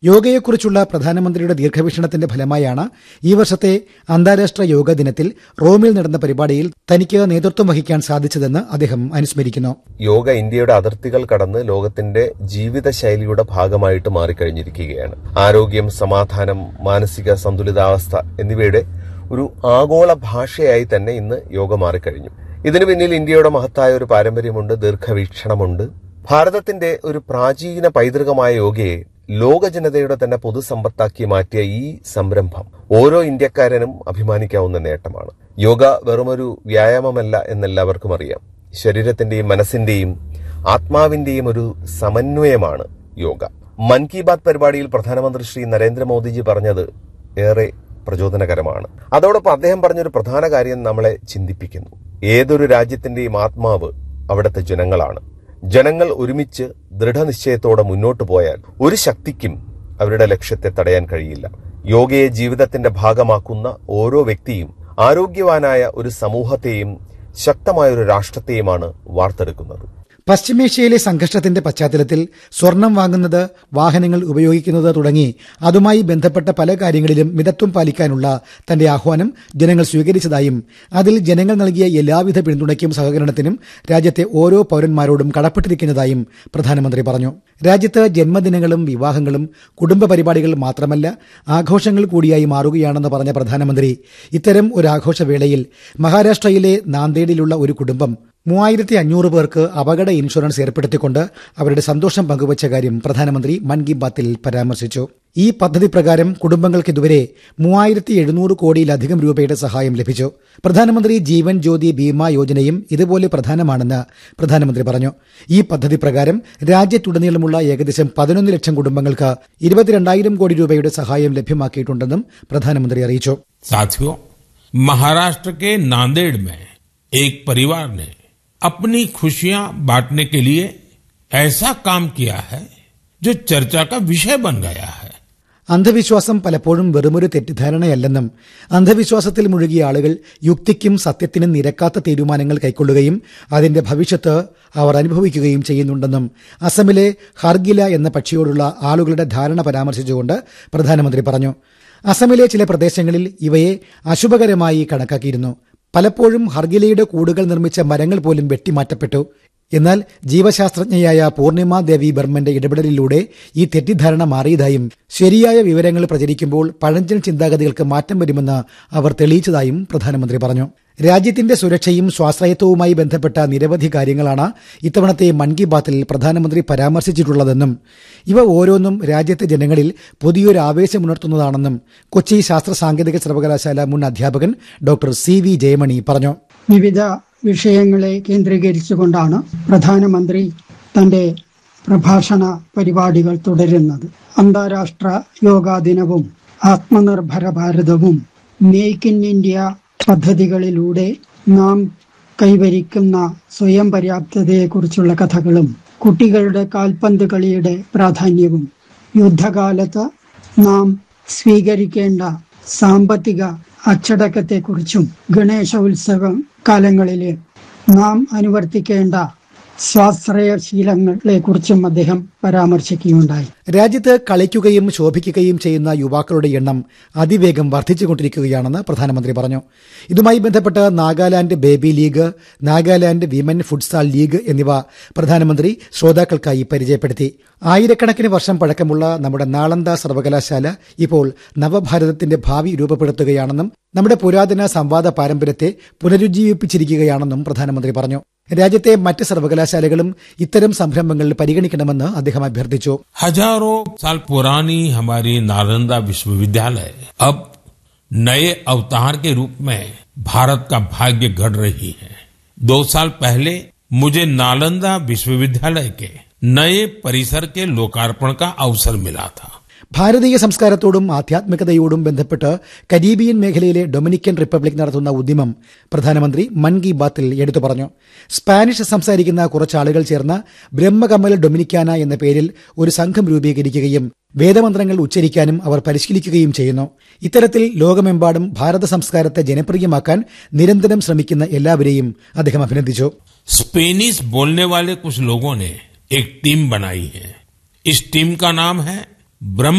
യോഗയെക്കുറിച്ചുള്ള പ്രധാനമന്ത്രിയുടെ ദീർഘവീക്ഷണത്തിന്റെ ഫലമായാണ് ഈ വർഷത്തെ അന്താരാഷ്ട്ര യോഗ ദിനത്തിൽ റോമിൽ നടന്ന പരിപാടിയിൽ തനിക്ക് നേതൃത്വം വഹിക്കാൻ സാധിച്ചതെന്ന് അദ്ദേഹം അനുസ്മരിക്കുന്നു യോഗ ഇന്ത്യയുടെ അതിർത്തികൾ കടന്ന് ലോകത്തിന്റെ ജീവിതശൈലിയുടെ ഭാഗമായിട്ട് മാറിക്കഴിഞ്ഞിരിക്കുകയാണ് ആരോഗ്യം സമാധാനം മാനസിക സന്തുലിതാവസ്ഥ എന്നിവയുടെ ഒരു ആഗോള ഭാഷയായി തന്നെ ഇന്ന് യോഗ മാറിക്കഴിഞ്ഞു ഇതിനു പിന്നിൽ ഇന്ത്യയുടെ മഹത്തായ ഒരു പാരമ്പര്യമുണ്ട് ദീർഘവീക്ഷണമുണ്ട് ഭാരതത്തിന്റെ ഒരു പ്രാചീന പൈതൃകമായ യോഗയെ ലോക ജനതയുടെ തന്നെ പൊതുസമ്പത്താക്കി മാറ്റിയ ഈ സംരംഭം ഓരോ ഇന്ത്യക്കാരനും അഭിമാനിക്കാവുന്ന നേട്ടമാണ് യോഗ വെറുമൊരു വ്യായാമമല്ല എന്നെല്ലാവർക്കും അറിയാം ശരീരത്തിന്റെയും മനസ്സിന്റെയും ആത്മാവിന്റെയും ഒരു സമന്വയമാണ് യോഗ മൻ കി ബാത് പരിപാടിയിൽ പ്രധാനമന്ത്രി ശ്രീ നരേന്ദ്രമോദിജി പറഞ്ഞത് ഏറെ പ്രചോദനകരമാണ് അതോടൊപ്പം അദ്ദേഹം പറഞ്ഞൊരു പ്രധാന കാര്യം നമ്മളെ ചിന്തിപ്പിക്കുന്നു ഏതൊരു രാജ്യത്തിന്റെയും ആത്മാവ് അവിടുത്തെ ജനങ്ങളാണ് ജനങ്ങൾ ഒരുമിച്ച് ദൃഢനിശ്ചയത്തോടെ മുന്നോട്ടു പോയാൽ ഒരു ശക്തിക്കും അവരുടെ ലക്ഷ്യത്തെ തടയാൻ കഴിയില്ല യോഗയെ ജീവിതത്തിന്റെ ഭാഗമാക്കുന്ന ഓരോ വ്യക്തിയും ആരോഗ്യവാനായ ഒരു സമൂഹത്തെയും ശക്തമായ ഒരു രാഷ്ട്രത്തെയുമാണ് വാർത്തെടുക്കുന്നത് പശ്ചിമേഷ്യയിലെ സംഘർഷത്തിന്റെ പശ്ചാത്തലത്തിൽ സ്വർണം വാങ്ങുന്നത് വാഹനങ്ങൾ ഉപയോഗിക്കുന്നത് തുടങ്ങി അതുമായി ബന്ധപ്പെട്ട പല കാര്യങ്ങളിലും മിതത്വം പാലിക്കാനുള്ള തന്റെ ആഹ്വാനം ജനങ്ങൾ സ്വീകരിച്ചതായും അതിൽ ജനങ്ങൾ നൽകിയ എല്ലാവിധ പിന്തുണയ്ക്കും സഹകരണത്തിനും രാജ്യത്തെ ഓരോ പൌരന്മാരോടും കടപ്പെട്ടിരിക്കുന്നതായും പ്രധാനമന്ത്രി പറഞ്ഞു രാജ്യത്ത് ജന്മദിനങ്ങളും വിവാഹങ്ങളും കുടുംബ പരിപാടികൾ മാത്രമല്ല ആഘോഷങ്ങൾ കൂടിയായി മാറുകയാണെന്ന് പറഞ്ഞ പ്രധാനമന്ത്രി ഇത്തരം ഒരു ആഘോഷവേളയിൽ മഹാരാഷ്ട്രയിലെ നാന്ദേഡിലുള്ള ഒരു കുടുംബം മൂവായിരത്തി അഞ്ഞൂറ് പേർക്ക് അപകട ഇൻഷുറൻസ് ഏർപ്പെടുത്തിക്കൊണ്ട് അവരുടെ സന്തോഷം പങ്കുവച്ച കാര്യം പ്രധാനമന്ത്രി മൻ കി ബാത്തിൽ പരാമർശിച്ചു ഈ പദ്ധതി പ്രകാരം കുടുംബങ്ങൾക്ക് ഇതുവരെ മൂവായിരത്തി എഴുന്നൂറ് കോടിയിലധികം രൂപയുടെ സഹായം ലഭിച്ചു പ്രധാനമന്ത്രി ജീവൻ ജ്യോതി ബീമ യോജനയും ഇതുപോലെ പ്രധാനമാണെന്ന് പ്രധാനമന്ത്രി പറഞ്ഞു ഈ പദ്ധതി പ്രകാരം രാജ്യത്തുടനീളമുള്ള ഏകദേശം പതിനൊന്ന് ലക്ഷം കുടുംബങ്ങൾക്ക് ഇരുപത്തിരണ്ടായിരം കോടി രൂപയുടെ സഹായം ലഭ്യമാക്കിയിട്ടുണ്ടെന്നും പ്രധാനമന്ത്രി അറിയിച്ചു साथियों महाराष्ट्र के नांदेड़ में एक परिवार ने अपनी खुशियां बांटने के लिए ऐसा काम किया है जो चर्चा का विषय बन गया है അന്ധവിശ്വാസം പലപ്പോഴും വെറുമൊരു തെറ്റിദ്ധാരണയല്ലെന്നും അന്ധവിശ്വാസത്തിൽ മുഴുകിയ ആളുകൾ യുക്തിക്കും സത്യത്തിനും നിരക്കാത്ത തീരുമാനങ്ങൾ കൈക്കൊള്ളുകയും അതിന്റെ ഭവിഷ്യത്ത് അവർ അനുഭവിക്കുകയും ചെയ്യുന്നുണ്ടെന്നും അസമിലെ ഹർഗില എന്ന പക്ഷിയോടുള്ള ആളുകളുടെ ധാരണ പരാമർശിച്ചുകൊണ്ട് പ്രധാനമന്ത്രി പറഞ്ഞു അസമിലെ ചില പ്രദേശങ്ങളിൽ ഇവയെ അശുഭകരമായി കണക്കാക്കിയിരുന്നു പലപ്പോഴും ഹർഗിലയുടെ കൂടുകൾ നിർമ്മിച്ച മരങ്ങൾ പോലും വെട്ടിമാറ്റപ്പെട്ടു എന്നാൽ ജീവശാസ്ത്രജ്ഞയായ പൂർണിമ ദേവി ബർമന്റെ ഇടപെടലിലൂടെ ഈ തെറ്റിദ്ധാരണ മാറിയതായും ശരിയായ വിവരങ്ങൾ പ്രചരിക്കുമ്പോൾ പഴഞ്ചൻ ചിന്താഗതികൾക്ക് മാറ്റം വരുമെന്ന് അവർ തെളിയിച്ചതായും പ്രധാനമന്ത്രി പറഞ്ഞു രാജ്യത്തിന്റെ സുരക്ഷയും സ്വാശ്രയത്വവുമായി ബന്ധപ്പെട്ട നിരവധി കാര്യങ്ങളാണ് ഇത്തവണത്തെ മൻ കി ബാത്തിൽ പ്രധാനമന്ത്രി പരാമർശിച്ചിട്ടുള്ളതെന്നും ഇവ ഓരോന്നും രാജ്യത്തെ ജനങ്ങളിൽ പുതിയൊരു ആവേശമുണർത്തുന്നതാണെന്നും കൊച്ചി ശാസ്ത്ര സാങ്കേതിക സർവകലാശാല മുൻ അധ്യാപകൻ ഡോക്ടർ സി വി ജയമണി പറഞ്ഞു വിവിധ വിഷയങ്ങളെ കേന്ദ്രീകരിച്ചുകൊണ്ടാണ് പ്രധാനമന്ത്രി തന്റെ പ്രഭാഷണ പരിപാടികൾ തുടരുന്നത് അന്താരാഷ്ട്ര യോഗാ ദിനവും ആത്മനിർഭര ഭാരതവും മേക്ക് ഇൻ ഇന്ത്യ പദ്ധതികളിലൂടെ നാം കൈവരിക്കുന്ന സ്വയം പര്യാപ്തതയെക്കുറിച്ചുള്ള കഥകളും കുട്ടികളുടെ കാൽപന്ത് കളിയുടെ പ്രാധാന്യവും യുദ്ധകാലത്ത് നാം സ്വീകരിക്കേണ്ട സാമ്പത്തിക അച്ചടക്കത്തെക്കുറിച്ചും ഗണേശ ഉത്സവം കാലങ്ങളിൽ നാം അനുവർത്തിക്കേണ്ട സ്വാശ്രയശീലങ്ങളെ കുറിച്ചും അദ്ദേഹം പരാമർശിക്കുകയുണ്ടായി രാജ്യത്ത് കളിക്കുകയും ശോഭിക്കുകയും ചെയ്യുന്ന യുവാക്കളുടെ എണ്ണം അതിവേഗം വർദ്ധിച്ചുകൊണ്ടിരിക്കുകയാണെന്ന് പ്രധാനമന്ത്രി പറഞ്ഞു ഇതുമായി ബന്ധപ്പെട്ട് Nagaland baby league Nagaland women futsal league എന്നിവ പ്രധാനമന്ത്രി ശ്രോതാക്കൾക്കായി പരിചയപ്പെടുത്തി ആയിരക്കണക്കിന് വർഷം പഴക്കമുള്ള നമ്മുടെ നാളന്ദ സർവകലാശാല ഇപ്പോൾ നവഭാരതത്തിന്റെ ഭാവി രൂപപ്പെടുത്തുകയാണെന്നും നമ്മുടെ പുരാതന സംവാദ പാരമ്പര്യത്തെ പുനരുജ്ജീവിപ്പിച്ചിരിക്കുകയാണെന്നും പ്രധാനമന്ത്രി പറഞ്ഞു രാജ്യത്തെ മറ്റ് സർവകലാശാലകളും ഇത്തരം സംരംഭങ്ങൾ പരിഗണിക്കണമെന്ന് അദ്ദേഹം അഭ്യർത്ഥിച്ചു हजारों साल पुरानी हमारी नालंदा विश्वविद्यालय अब नए अवतार के रूप में भारत का भाग्य गढ़ रही है दो साल पहले मुझे नालंदा विश्वविद्यालय के नए परिसर के लोकार्पण का अवसर मिला था ഭാരതീയ സംസ്കാരത്തോടും ആധ്യാത്മികതയോടും ബന്ധപ്പെട്ട് കരീബിയൻ മേഖലയിലെ ഡൊമിനിക്കൻ റിപ്പബ്ലിക് നടത്തുന്ന ഉദ്യമം പ്രധാനമന്ത്രി മൻ കി ബാത്തിൽ എടുത്തു പറഞ്ഞു സ്പാനിഷ് സംസാരിക്കുന്ന കുറച്ചാളുകൾ ചേർന്ന് ബ്രഹ്മകമൽ ഡൊമിനിക്കാന എന്ന പേരിൽ ഒരു സംഘം രൂപീകരിക്കുകയും വേദമന്ത്രങ്ങൾ ഉച്ചരിക്കാനും അവർ പരിശീലിക്കുകയും ചെയ്യുന്നു ഇത്തരത്തിൽ ലോകമെമ്പാടും ഭാരത സംസ്കാരത്തെ ജനപ്രിയമാക്കാൻ നിരന്തരം ശ്രമിക്കുന്ന എല്ലാവരെയും അദ്ദേഹം അഭിനന്ദിച്ചു स्पेनिश बोलने वाले कुछ लोगों ने एक टीम बनाई है इस टीम का नाम है ब्रह्म